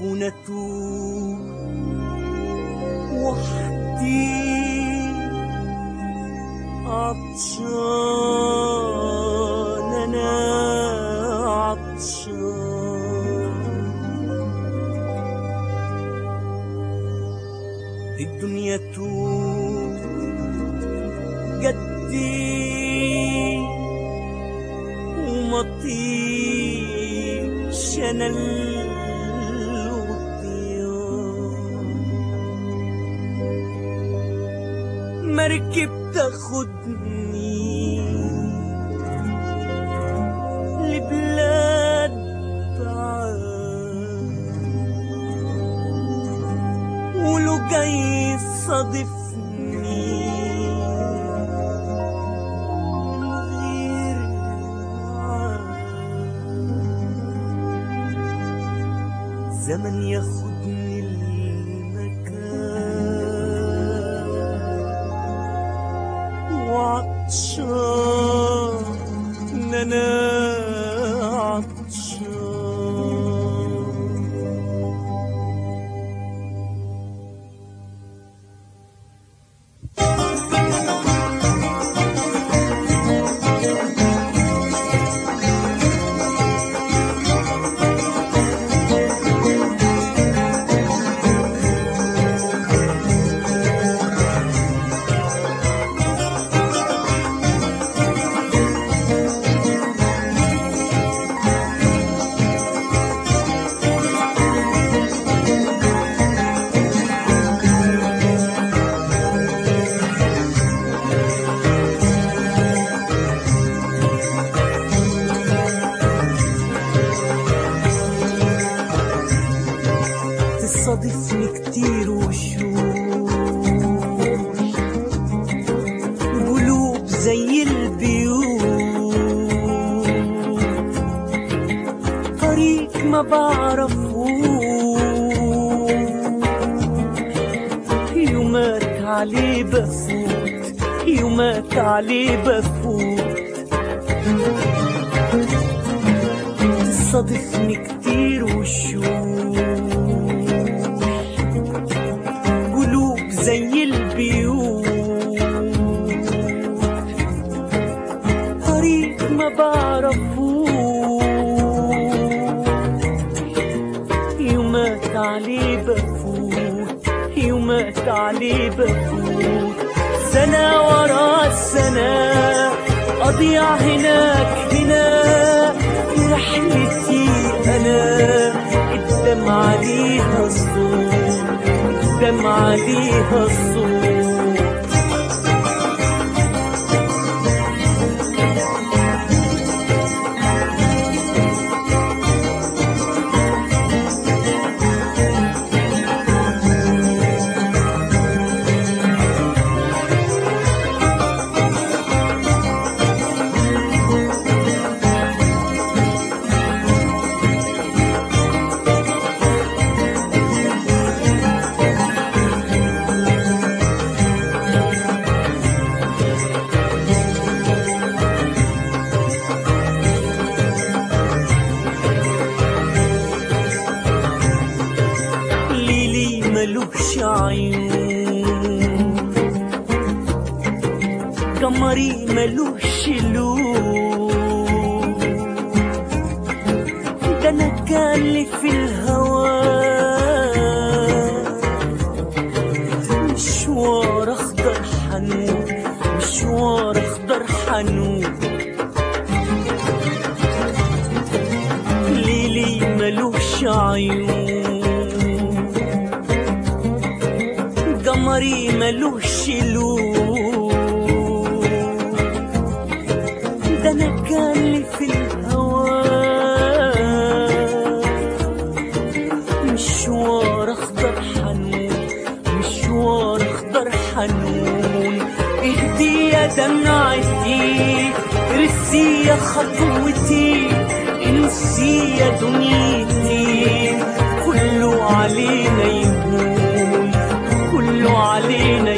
ونتوب وحدي عطشان انا عطشان الدنيا توب جدي ومطيش انا الوديان مركب تاخدني لبلاد بعاد ولو جاي صادفني غير معاد زمن ياخدني المكان وعطشان انا عطشان تصادفني كتير وشوش قلوب زي البيوت طريق ما بعرفوش يومات عليه بفوت يومات عليه بفوت تصادفني كتير وشوش قلوب زي البيوت طريق ما بعرفوش يومات عليه بفوت يومات عليه بفوت سنة ورا سنة أضيع هناك هنا في رحلتي أنا قدام عليها الصوت قدام عليها الصوت ليلي ملوش عيون قمري ملوش لون ده انا كان لي في الهوى مشوار اخضر حنون مشوار اخضر حنون ليلي ملوش عيون قمري ملوش لون ده انا كان لي في الهوى مشوار اخضر حنون مشوار اخضر حنون اهدي يا دمعتي رسي يا خطوتي انسي يا دنيتي كله علينا يهون كله علينا